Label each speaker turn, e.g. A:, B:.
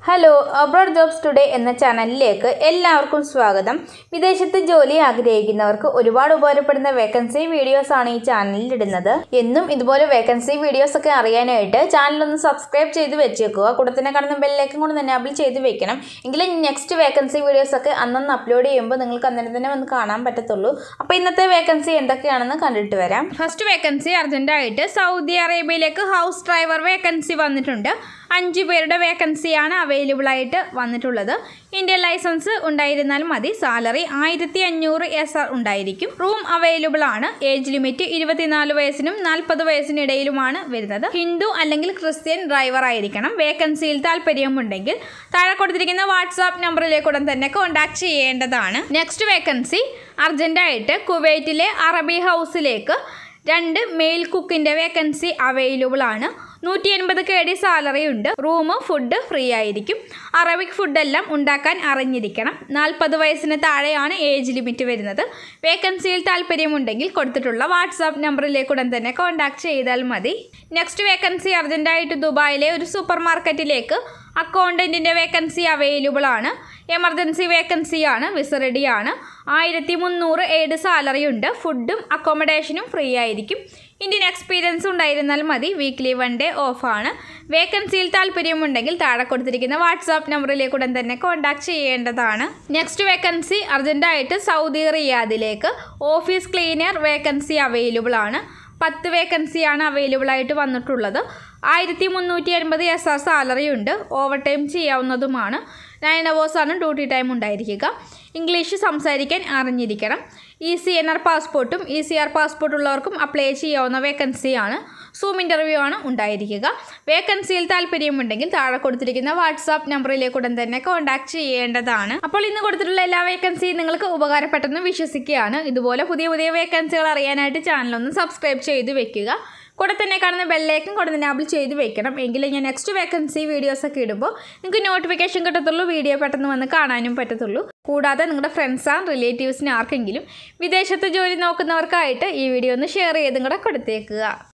A: hello abroad jobs today എന്ന ചാനലിലേക്ക് എല്ലാവർക്കും സ്വാഗതം വിദേശത്ത് ജോലി ആഗ്രഹിക്കുന്നവർക്ക് ഒരുപാട് ഉപകാരപ്പെടുന്ന വേക്കൻസി വീഡിയോസ് ആണ് ഈ ചാനലിൽ ഇടുന്നത് എന്നും ഇതുപോലെ വേക്കൻസി വീഡിയോസ് ഒക്കെ അറിയാനായിട്ട് ചാനലൊന്ന് സബ്സ്ക്രൈബ് ചെയ്ത് വെച്ചേക്കുക കൂടെ തന്നെ കാണുന്ന ബെല്ലേക്കും കൂടെ തന്നെ അബിൾ ചെയ്ത് വെക്കണം എങ്കിലും നെക്സ്റ്റ് വേക്കൻസി വീഡിയോസ് ഒക്കെ അന്നന്ന് അപ്ലോഡ് ചെയ്യുമ്പോൾ നിങ്ങൾക്ക് അന്നേരം തന്നെ വന്ന് കാണാൻ പറ്റത്തുള്ളൂ അപ്പോൾ ഇന്നത്തെ വേക്കൻസി എന്തൊക്കെയാണെന്ന് കണ്ടിട്ട് വരാം ഫസ്റ്റ് വേക്കൻസി അർജൻറ്റായിട്ട് സൗദി അറേബ്യയിലേക്ക് ഹൗസ് ഡ്രൈവർ വേക്കൻസി വന്നിട്ടുണ്ട് അഞ്ച് പേരുടെ വേക്കൻസിയാണ് അവൈലബിൾ ആയിട്ട് വന്നിട്ടുള്ളത് ഇന്ത്യൻ ലൈസൻസ് ഉണ്ടായിരുന്നാൽ മതി സാലറി ആയിരത്തി അഞ്ഞൂറ് എസ് ആർ ഉണ്ടായിരിക്കും റൂം അവൈലബിൾ ആണ് ഏജ് ലിമിറ്റ് ഇരുപത്തിനാല് വയസ്സിനും നാൽപ്പത് വയസ്സിനിടയിലുമാണ് വരുന്നത് ഹിന്ദു അല്ലെങ്കിൽ ക്രിസ്ത്യൻ ഡ്രൈവർ ആയിരിക്കണം വേക്കൻസിയിൽ താല്പര്യമുണ്ടെങ്കിൽ താഴെ കൊടുത്തിരിക്കുന്ന വാട്സാപ്പ് നമ്പറിലേക്ക് ഉടൻ തന്നെ കോൺടാക്ട് ചെയ്യേണ്ടതാണ് നെക്സ്റ്റ് വേക്കൻസി അർജൻറ്റായിട്ട് കുവൈറ്റിലെ അറബി ഹൗസിലേക്ക് രണ്ട് മെയിൽ കുക്കിൻ്റെ വേക്കൻസി അവൈലബിൾ ആണ് നൂറ്റി എൺപത് കെ ഡി സാലറി ഉണ്ട് റൂം ഫുഡ് ഫ്രീ ആയിരിക്കും അറബിക് ഫുഡെല്ലാം ഉണ്ടാക്കാൻ അറിഞ്ഞിരിക്കണം നാൽപ്പത് വയസ്സിന് താഴെയാണ് ഏജ് ലിമിറ്റ് വരുന്നത് വേക്കൻസിയിൽ താല്പര്യമുണ്ടെങ്കിൽ കൊടുത്തിട്ടുള്ള വാട്സാപ്പ് നമ്പറിലേക്ക് ഉടൻ തന്നെ കോൺടാക്ട് ചെയ്താൽ മതി നെക്സ്റ്റ് വേക്കൻസി അർജൻറ്റായിട്ട് ദുബായിലെ ഒരു സൂപ്പർ മാർക്കറ്റിലേക്ക് അക്കൗണ്ടൻറ്റിൻ്റെ വേക്കൻസി അവൈലബിൾ ആണ് എമർജൻസി വേക്കൻസിയാണ് വിസ റെഡിയാണ് ആയിരത്തി മുന്നൂറ് ഏഴ് സാലറി ഉണ്ട് ഫുഡും അക്കോമഡേഷനും ഫ്രീ ആയിരിക്കും ഇന്ത്യൻ എക്സ്പീരിയൻസ് ഉണ്ടായിരുന്നാൽ മതി വീക്ക്ലി വൺ ഡേ ഓഫാണ് വേക്കൻസിയിൽ താല്പര്യമുണ്ടെങ്കിൽ താഴെ കൊടുത്തിരിക്കുന്ന വാട്സാപ്പ് നമ്പറിലേക്ക് ഉടൻ തന്നെ കോൺടാക്ട് ചെയ്യേണ്ടതാണ് നെക്സ്റ്റ് വേക്കൻസി അർജൻറ്റായിട്ട് സൗദി റിയാദിലേക്ക് ഓഫീസ് ക്ലീനർ വേക്കൻസി അവൈലബിൾ ആണ് പത്ത് വേക്കൻസിയാണ് അവൈലബിൾ ആയിട്ട് വന്നിട്ടുള്ളത് ആയിരത്തി മുന്നൂറ്റി അൻപത് എസ് ആർ സാലറി ഉണ്ട് ഓവർ ടൈം ചെയ്യാവുന്നതുമാണ് നയൻ ആണ് ഡ്യൂട്ടി ടൈം ഉണ്ടായിരിക്കുക ഇംഗ്ലീഷ് സംസാരിക്കാൻ അറിഞ്ഞിരിക്കണം ഇ സി എൻ ആർ പാസ്പോർട്ടും ഇ സി ആർ പാസ്പോർട്ട് ഉള്ളവർക്കും അപ്ലൈ ചെയ്യാവുന്ന വേക്കൻസിയാണ് സൂം ഇൻ്റർവ്യൂ ആണ് ഉണ്ടായിരിക്കുക വേക്കൻസിയിൽ താല്പര്യമുണ്ടെങ്കിൽ താഴെ കൊടുത്തിരിക്കുന്ന വാട്സാപ്പ് നമ്പറിലേക്ക് ഉടൻ തന്നെ കോൺടാക്ട് ചെയ്യേണ്ടതാണ് അപ്പോൾ ഇന്ന് കൊടുത്തിട്ടുള്ള എല്ലാ വേക്കൻസിയും നിങ്ങൾക്ക് ഉപകാരപ്പെട്ടെന്ന് വിശ്വസിക്കുകയാണ് ഇതുപോലെ പുതിയ പുതിയ വേക്കൻസികൾ അറിയാനായിട്ട് ചാനലൊന്ന് സബ്സ്ക്രൈബ് ചെയ്ത് വെക്കുക കൂടെ തന്നെ കാണുന്ന ബെല്ലേക്കും കൂടെ തന്നെ ആബിൾ ചെയ്ത് വെക്കണം എങ്കിലേ ഞാൻ നെക്സ്റ്റ് വേക്കൻസി വീഡിയോസൊക്കെ ഇടുമ്പോൾ നിങ്ങൾക്ക് നോട്ടിഫിക്കേഷൻ കിട്ടത്തുള്ളൂ വീഡിയോ പെട്ടെന്ന് വന്ന് കാണാനും പറ്റത്തുള്ളൂ കൂടാതെ നിങ്ങളുടെ ഫ്രണ്ട്സ് ആൻഡ് റിലേറ്റീവ്സിന് ആർക്കെങ്കിലും വിദേശത്ത് ജോലി നോക്കുന്നവർക്കായിട്ട് ഈ വീഡിയോ ഒന്ന് ഷെയർ ചെയ്തും കൂടെ കൊടുത്തേക്കുക